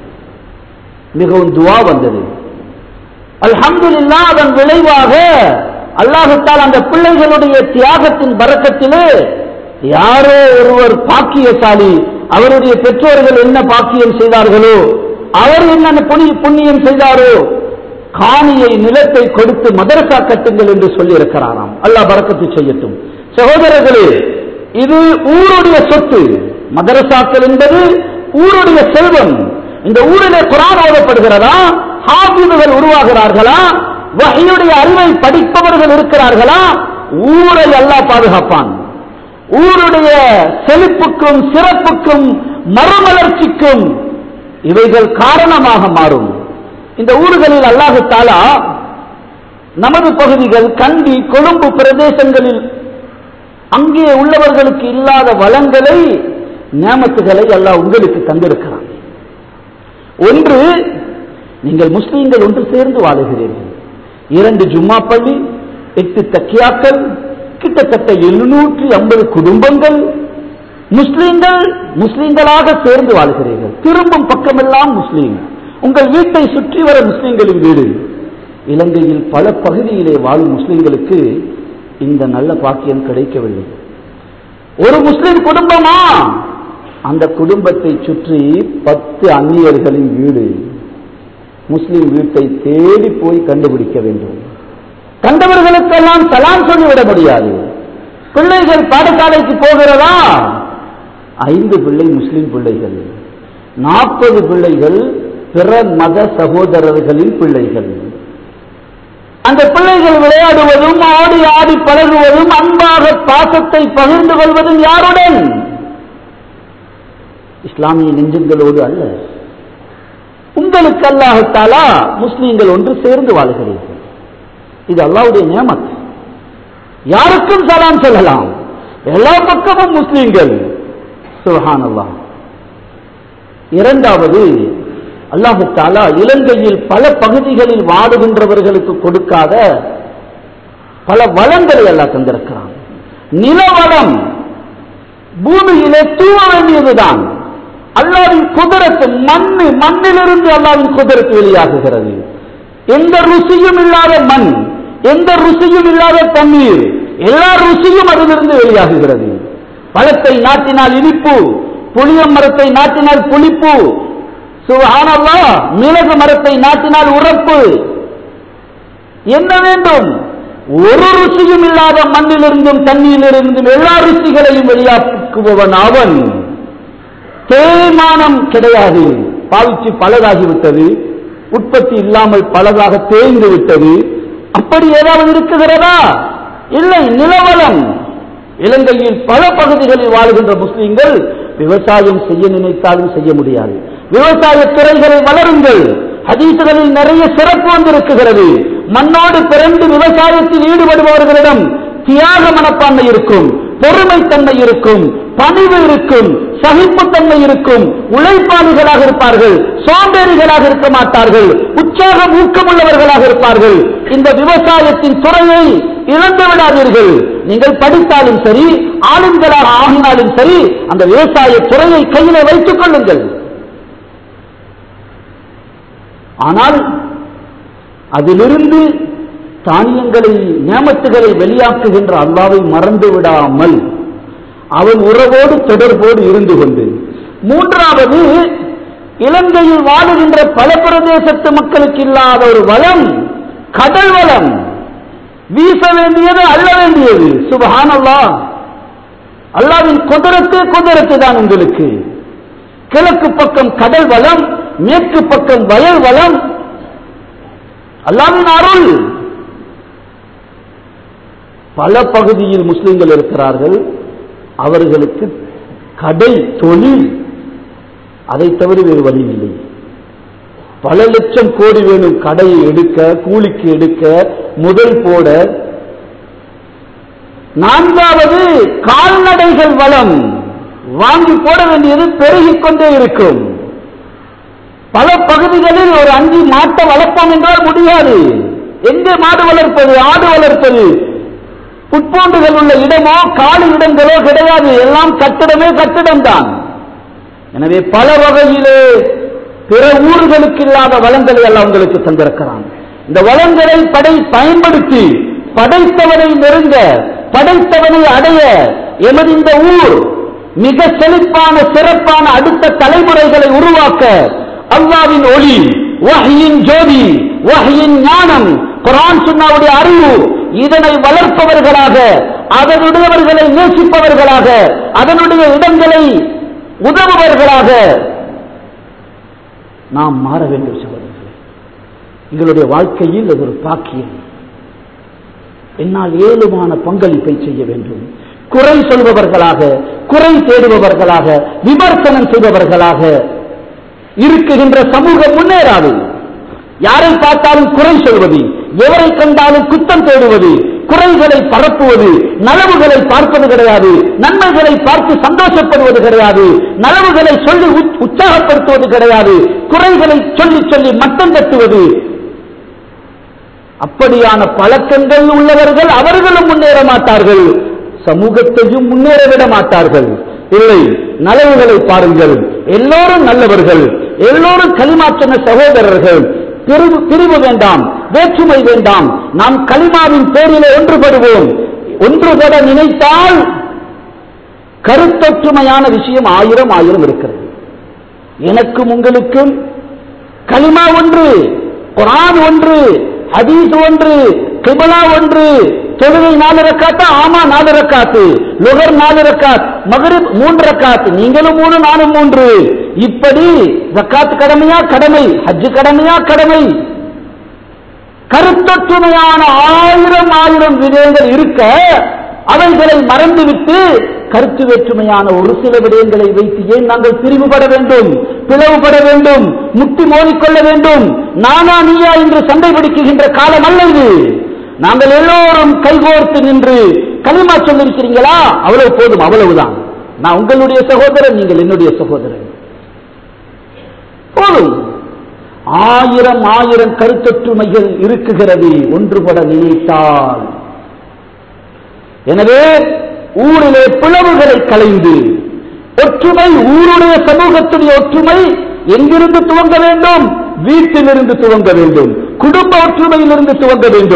[SPEAKER 1] மிகவும் துவா வந்தது அல்ஹம்துலில்லா அதன் விளைவாக அல்லாஹுத்தால் அந்த பிள்ளைகளுடைய தியாகத்தின் பறக்கத்திலே யாரோ ஒருவர் பாக்கியசாலி அவருடைய பெற்றோர்கள் என்ன பாக்கியம் செய்தார்களோ அவர் என்ன புனி- புண்ணியம் செய்தாரோ காணியை நிலத்தை கொடுத்து மதரசா கட்டுங்கள் என்று சொல்லி இருக்கிறாராம் அல்லாஹ் பறக்கத்து செய்யட்டும் சகோதரர்களே இது ஊருடைய சொத்து மதரசாக்கள் என்பது ஊருடைய செல்வம் இந்த ஊரிலே குரான் ஓதப்படுகிறதா ஹாபிதுகள் உருவாகிறார்களா வகையுடைய அறிவை படிப்பவர்கள் இருக்கிறார்களா ஊரை அல்லாஹ் பாதுகாப்பான் ஊருடைய செழிப்புக்கும் சிறப்புக்கும் மறுமலர்ச்சிக்கும் இவைகள் காரணமாக மாறும் இந்த ஊர்களில் அல்லாஹு தாலா நமது பகுதிகள் கண்டி கொழும்பு பிரதேசங்களில் அங்கே உள்ளவர்களுக்கு இல்லாத வளங்களை நியமத்துகளை அல்லாஹ் உங்களுக்கு தந்திருக்கிறான் ஒன்று நீங்கள் முஸ்லீம்கள் ஒன்று சேர்ந்து வாழுகிறீர்கள் இரண்டு ஜும்மா பள்ளி எட்டு தக்கியாக்கள் கிட்டத்தட்ட எழுநூற்றி ஐம்பது குடும்பங்கள் முஸ்லீம்கள் முஸ்லீம்களாக சேர்ந்து வாழ்கிறீர்கள் திரும்பும் பக்கமெல்லாம் முஸ்லீம் உங்கள் வீட்டை சுற்றி வர முஸ்லீம்களின் வீடு இலங்கையில் பல பகுதியிலே வாழும் முஸ்லீம்களுக்கு இந்த நல்ல பாக்கியம் கிடைக்கவில்லை ஒரு முஸ்லிம் குடும்பமா அந்த குடும்பத்தை சுற்றி பத்து அந்நியர்களின் வீடு முஸ்லிம் வீட்டை தேடி போய் கண்டுபிடிக்க வேண்டும் கண்டவர்களுக்கெல்லாம் சலாம் சொல்லிவிட முடியாது பிள்ளைகள் பாடசாலைக்கு போகிறதா ஐந்து பிள்ளை முஸ்லிம் பிள்ளைகள் நாற்பது பிள்ளைகள் பிற மத சகோதரர்களின் பிள்ளைகள் அந்த பிள்ளைகள் விளையாடுவதும் ஆடி ஆடி பழகுவதும் அன்பாக பாசத்தை பகிர்ந்து கொள்வதும் யாருடன் இஸ்லாமிய நெஞ்சங்களோடு அல்ல உங்களுக்கு அல்லாஹத்தாலா முஸ்லீம்கள் ஒன்று சேர்ந்து வாழ்கிறீர்கள் இது அல்லாவுடைய நியமத் யாருக்கும் சலாம் சொல்லலாம் எல்லா பக்கமும் முஸ்லீம்கள் சுஹான் அல்லாஹ் இரண்டாவது அல்லாஹு தாலா இலங்கையில் பல பகுதிகளில் வாடுகின்றவர்களுக்கு கொடுக்காத பல வளங்களை அல்லாஹ் தந்திருக்கிறான் நிலவளம் பூமியிலே தூவ வேண்டியதுதான் அல்லாவின் குதிரத்து மண்ணு மண்ணிலிருந்து அல்லாவின் குதிரத்து வெளியாகுகிறது எந்த ருசியும் இல்லாத மண் எந்த ருசியும் இல்லாத தண்ணீர் எல்லா ருசியும் அதிலிருந்து வெளியாகுகிறது பழத்தை நாட்டினால் இனிப்பு புளிய மரத்தை நாட்டினால் புளிப்பு சுகானல்லா மிளகு மரத்தை நாட்டினால் உரப்பு என்ன வேண்டும் ஒரு ருசியும் இல்லாத மண்ணிலிருந்தும் தண்ணீரிலிருந்தும் எல்லா ருசிகளையும் வெளியாக்குபவன் அவன் தேய்மானம் கிடையாது பாவிச்சு பலதாகிவிட்டது உற்பத்தி இல்லாமல் பலதாக தேய்ந்து விட்டது அப்படி ஏதாவது இருக்குகிறதா இல்லை நிலவலம் இலங்கையில் பல பகுதிகளில் வாழ்கின்ற முஸ்லிம்கள் விவசாயம் செய்ய நினைத்தாலும் செய்ய முடியாது விவசாய துறைகளை வளருங்கள் ஹதீசுகளில் நிறைய சிறப்பு வந்திருக்குகிறது மண்ணோடு பிறந்து விவசாயத்தில் ஈடுபடுபவர்களிடம் தியாக மனப்பான்மை இருக்கும் பொறுமைத்தன்மை இருக்கும் பணிவு இருக்கும் சகிப்புத்தன்மை இருக்கும் உழைப்பாளிகளாக இருப்பார்கள் சோம்பேறிகளாக இருக்க மாட்டார்கள் உற்சாகம் ஊக்கமுள்ளவர்களாக இருப்பார்கள் இந்த விவசாயத்தின் துறையை இழந்து விடாதீர்கள் நீங்கள் படித்தாலும் சரி ஆளுங்களாக ஆகினாலும் சரி அந்த விவசாய துறையை கையிலே வைத்துக் கொள்ளுங்கள் ஆனால் அதிலிருந்து தானியங்களை நியமத்துகளை வெளியாக்குகின்ற அல்லாவை மறந்து விடாமல் அவன் உறவோடு தொடர்போடு இருந்து கொண்டு மூன்றாவது இலங்கையில் வாழுகின்ற பல பிரதேசத்து மக்களுக்கு இல்லாத ஒரு வளம் கடல் வளம் வீச வேண்டியது அள்ள வேண்டியது சுபஹான் அல்லா அல்லாவின் குதிரத்து குதிரத்து தான் உங்களுக்கு கிழக்கு பக்கம் கடல் வளம் மேற்கு பக்கம் வயல் வளம் அல்லாவின் அருள் பல பகுதியில் முஸ்லிம்கள் இருக்கிறார்கள் அவர்களுக்கு கடை தொழில் அதை தவிர வேறு வழி இல்லை பல லட்சம் கோடி வேணும் கடையை எடுக்க கூலிக்கு எடுக்க முதல் போட நான்காவது கால்நடைகள் வளம் வாங்கி போட வேண்டியது பெருகிக் கொண்டே இருக்கும் பல பகுதிகளில் ஒரு அஞ்சு மாட்டை வளர்ப்போம் என்றால் முடியாது எங்கே மாடு வளர்ப்பது ஆடு வளர்ப்பது புட்போண்டுகள் உள்ள இடமோ காலி இடங்களோ கிடையாது எல்லாம் கட்டிடமே கட்டிடம் தான் எனவே பல வகையிலே பிற ஊர்களுக்கு இல்லாத வளங்களை எல்லாம் உங்களுக்கு தந்திருக்கிறான் இந்த வளங்களை படை பயன்படுத்தி படைத்தவனை நெருங்க படைத்தவனை அடைய எமது இந்த ஊர் மிக செழிப்பான சிறப்பான அடுத்த தலைமுறைகளை உருவாக்க அல்லாவின் ஒளி வஹியின் ஜோதி வஹியின் ஞானம் குரான் சுன்னாவுடைய அறிவு இதனை வளர்ப்பவர்களாக அதனுடையவர்களை நேசிப்பவர்களாக அதனுடைய இடங்களை உதவுவர்களாக நாம் மாற வேண்டும் சகோதரர்களே எங்களுடைய வாழ்க்கையில் அது ஒரு பாக்கியம் என்னால் ஏழுமான பங்களிப்பை செய்ய வேண்டும் குறை சொல்பவர்களாக குறை தேடுபவர்களாக விமர்சனம் செய்பவர்களாக இருக்குகின்ற சமூகம் முன்னேறாது யாரை பார்த்தாலும் குறை சொல்வது எவரை கண்டாலும் குத்தம் தேடுவது குறைகளை பரப்புவது நலவுகளை பார்ப்பது கிடையாது நன்மைகளை பார்த்து சந்தோஷப்படுவது கிடையாது நலவுகளை சொல்லி உத்- உற்சாகப்படுத்துவது கிடையாது குறைகளை சொல்லி சொல்லி மட்டம் தட்டுவது அப்படியான பழக்கங்கள் உள்ளவர்கள் அவர்களும் முன்னேற மாட்டார்கள் சமூகத்தையும் முன்னேற விட மாட்டார்கள் இல்லை நலவுகளை பாருங்கள் எல்லோரும் நல்லவர்கள் எல்லோரும் களிமாற்றன சகோதரர்கள் பிரிவு பிரிவு வேண்டாம் வேற்றுமை வேண்டாம் நாம் களிமாவின் பேரிலே ஒன்றுபடுவோம் ஒன்றுபட நினைத்தால் கருத்தொற்றுமையான விஷயம் ஆயிரம் ஆயிரம் இருக்கிறது எனக்கும் உங்களுக்கும் கலிமா ஒன்று குரான் ஒன்று ஹதீஸ் ஒன்று கிபலா ஒன்று தொழுகை நாலு ரக்காத்தா ஆமா நாலு ரக்காத்து லுகர் நாலு ரக்காத் மகரிப் மூன்று ரக்காத் நீங்களும் மூணு நானும் மூன்று இப்படி ஜக்காத் கடமையா கடமை ஹஜ் கடமையா கடமை கருத்தொற்றுமையான ஆயிரம் ஆயிரம் விடயங்கள் இருக்க அவைகளை மறந்துவிட்டு கருத்து வேற்றுமையான ஒரு சில விடயங்களை வைத்து ஏன் நாங்கள் பிரிவுபட வேண்டும் பிளவுபட வேண்டும் முட்டி மோதிக்கொள்ள வேண்டும் நானா நீயா என்று சண்டை பிடிக்குகின்ற காலம் அல்ல இது நாங்கள் எல்லோரும் கைகோர்த்து நின்று களிமா சொல்லிருக்கிறீங்களா அவ்வளவு போதும் அவ்வளவுதான் நான் உங்களுடைய சகோதரன் நீங்கள் என்னுடைய சகோதரன் போதும் ஆயிரம் ஆயிரம் கருத்தொற்றுமைகள் இருக்குகிறது ஒன்றுபட நினைத்தால் எனவே ஊரிலே பிளவுகளை களைந்து ஒற்றுமை ஊருடைய சமூகத்துடைய ஒற்றுமை எங்கிருந்து துவங்க வேண்டும் வீட்டிலிருந்து துவங்க வேண்டும் குடும்ப ஒற்றுமையிலிருந்து துவங்க வேண்டும்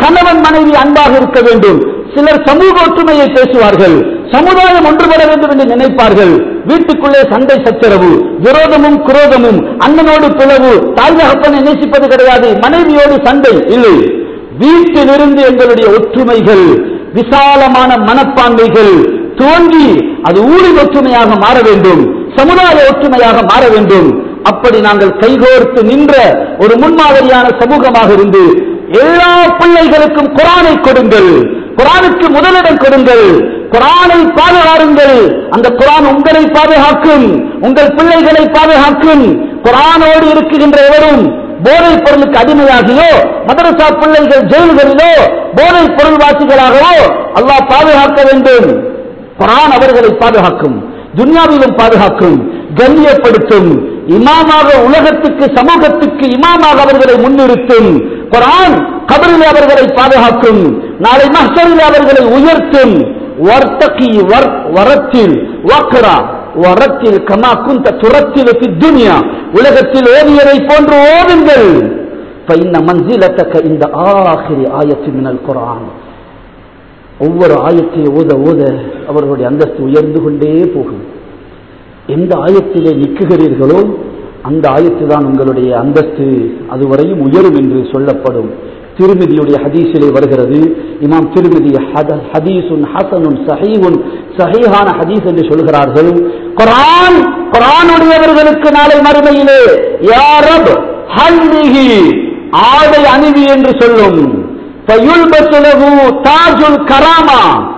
[SPEAKER 1] கணவன் மனைவி அன்பாக இருக்க வேண்டும் சிலர் சமூக ஒற்றுமையை பேசுவார்கள் சமுதாயம் ஒன்றுபட வேண்டும் என்று நினைப்பார்கள் வீட்டுக்குள்ளே சண்டை சச்சரவு விரோதமும் குரோதமும் அண்ணனோடு பிளவு தாய் தகப்பனை நேசிப்பது கிடையாது மனைவியோடு சண்டை இல்லை வீட்டிலிருந்து எங்களுடைய ஒற்றுமைகள் விசாலமான மனப்பான்மைகள் துவங்கி அது ஊரின் ஒற்றுமையாக மாற வேண்டும் சமுதாய ஒற்றுமையாக மாற வேண்டும் அப்படி நாங்கள் கைகோர்த்து நின்ற ஒரு முன்மாதிரியான சமூகமாக இருந்து எல்லா பிள்ளைகளுக்கும் குரானை கொடுங்கள் குரானுக்கு முதலிடம் கொடுங்கள் குரானை பாதுகாருங்கள் அந்த குரான் உங்களை பாதுகாக்கும் உங்கள் பிள்ளைகளை பாதுகாக்கும் குரானோடு இருக்குகின்ற எவரும் போதைப் பொருளுக்கு அடிமையாகியோ மதரசா பிள்ளைகள் ஜெயில்களிலோ போதைப் பொருள் வாசிகளாகவோ அல்லாஹ் பாதுகாக்க வேண்டும் குரான் அவர்களை பாதுகாக்கும் துன்யாவிலும் பாதுகாக்கும் கண்ணியப்படுத்தும் இமாமாக உலகத்துக்கு சமூகத்துக்கு இமாமாக அவர்களை முன்னிறுத்தும் குரான் கபரில் அவர்களை பாதுகாக்கும் நாளை மஹரில் அவர்களை உயர்த்தும் வர்த்தகி வர்- வரத்தில் வக்ரா வரத்தில் கமா குந்த துரத்தில் துனியா உலகத்தில் ஓதியதை போன்று ஓதுங்கள் فإن منزلتك இந்த ஆகிரி ஆயத்து மினல் குரான் ஒவ்வொரு ஆயத்தை ஓத ஓத அவர்களுடைய அந்தஸ்து உயர்ந்து கொண்டே போகும் எந்த ஆயத்திலே நிற்குகிறீர்களோ அந்த ஆயத்து தான் உங்களுடைய அந்தஸ்து அதுவரையும் உயரும் என்று சொல்லப்படும் திருமதியுடைய ஹதீஸிலே வருகிறது இமாம் திருமதி ஹத- ஹதீஸுன் ஹசனுன் சஹீஹுன் சஹீஹான ஹதீஸ் என்று சொல்கிறார்கள் குரான் குரானுடையவர்களுக்கு நாளை மறுமையிலே யா ரப் ஹல்லிஹி ஆடை அணிவி என்று சொல்லும் ஃபயுல்பஸு லஹு தாஜுல் கராமா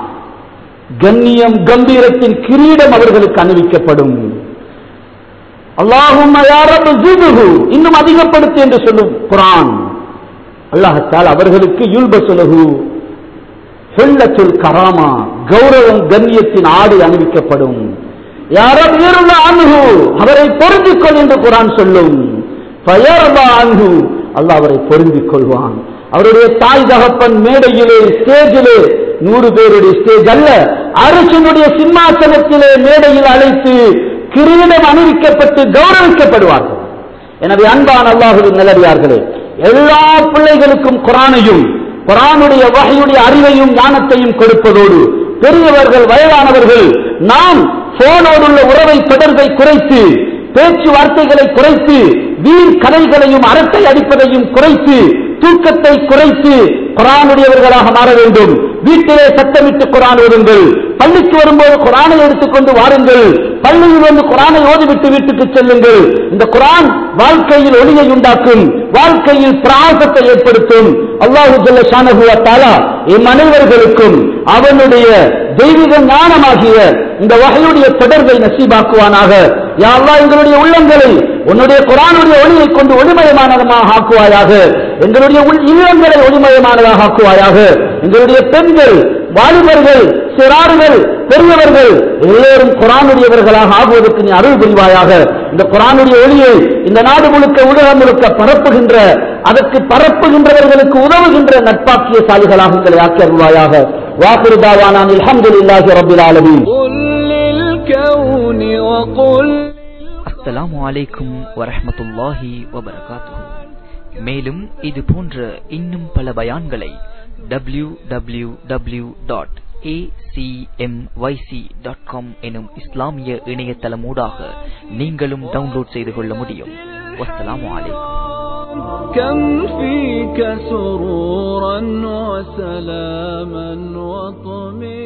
[SPEAKER 1] கண்ணியம் கம்பீரத்தின் கிரீடம் அவர்களுக்கு அணிவிக்கப்படும் அல்லாஹும் இன்னும் அதிகப்படுத்து என்று சொல்லும் குரான் அல்லாஹத்தால் அவர்களுக்கு யுல்பசுலகு ஹெல்லத்துல் கராமா கௌரவம் கண்ணியத்தின் ஆடை அணிவிக்கப்படும் யாரும் உயர்ந்த அணுகு அவரை பொருந்திக் கொள் என்று குரான் சொல்லும் பயர்பா அன்பு அல்லாஹ் அவரை பொருந்திக் கொள்வான் அவருடைய தாய் தகப்பன் மேடையிலே ஸ்டேஜிலே நூறு பேருடைய ஸ்டேஜ் அல்ல அரசனுடைய சிம்மாசனத்திலே மேடையில் அழைத்து கிரீடம் அணிவிக்கப்பட்டு கௌரவிக்கப்படுவார்கள் எனவே அன்பான அல்லாஹுவின் நிலவியார்களே எல்லா பிள்ளைகளுக்கும் குரானையும் குரானுடைய வகையுடைய அறிவையும் ஞானத்தையும் கொடுப்பதோடு பெரியவர்கள் வயதானவர்கள் நாம் போனோடு உள்ள உறவை தொடர்பை குறைத்து பேச்சுவார்த்தைகளை குறைத்து வீண் கதைகளையும் அரட்டை அடிப்பதையும் குறைத்து தூக்கத்தை குறைத்து குரானுடையவர்களாக மாற வேண்டும் வீட்டிலே சத்தமிட்டு குரான் ஓதுங்கள் பள்ளிக்கு வரும்போது குரானை எடுத்துக்கொண்டு வாருங்கள் பள்ளியில் வந்து குரானை ஓதிவிட்டு வீட்டுக்கு செல்லுங்கள் இந்த குரான் வாழ்க்கையில் ஒளியை உண்டாக்கும் வாழ்க்கையில் பிராசத்தை ஏற்படுத்தும் அல்லாஹு ஜல்ல ஷானஹு வ தஆலா எம் அனைவர்களுக்கும் அவனுடைய தெய்வீக ஞானமாகிய இந்த வகையுடைய தொடர்பை நசீபாக்குவானாக யா அல்லாஹ் எங்களுடைய உள்ளங்களை உன்னுடைய குரானுடைய ஒளியை கொண்டு ஒளிமயமானதாக ஆக்குவாயாக எங்களுடைய உள் இல்லங்களை ஒளிமயமானதாக ஆக்குவாயாக எங்களுடைய பெண்கள் வாலிபர்கள் சிறார்கள் பெரியவர்கள் எல்லோரும் குரானுடையவர்களாக ஆகுவதற்கு நீ அருள் புரிவாயாக இந்த குரானுடைய ஒளியை இந்த நாடு முழுக்க உலகம் முழுக்க பரப்புகின்ற அதற்கு பரப்புகின்றவர்களுக்கு உதவுகின்ற நட்பாக்கிய சாலிகளாக எங்களை ஆக்கி அருள்வாயாக வாக்குறுதாவானான் அல்ஹம்துலில்லாஹி ரப்பில் ஆலமீன்
[SPEAKER 2] قل للكون وقل
[SPEAKER 3] அஸ்ஸலாமு அலைக்கும் வரஹ்மத்துல்லாஹி வபரகாத்துஹு மேலும் இது போன்ற இன்னும் பல பயான்களை W W W dot dot com எனும் இஸ்லாமிய இணையதளமூடாக நீங்களும் டவுன்லோட் செய்து கொள்ள முடியும் வஸ்ஸலாமு அலைக்கும்
[SPEAKER 2] كم فيك سرورا وسلاما وطمئنا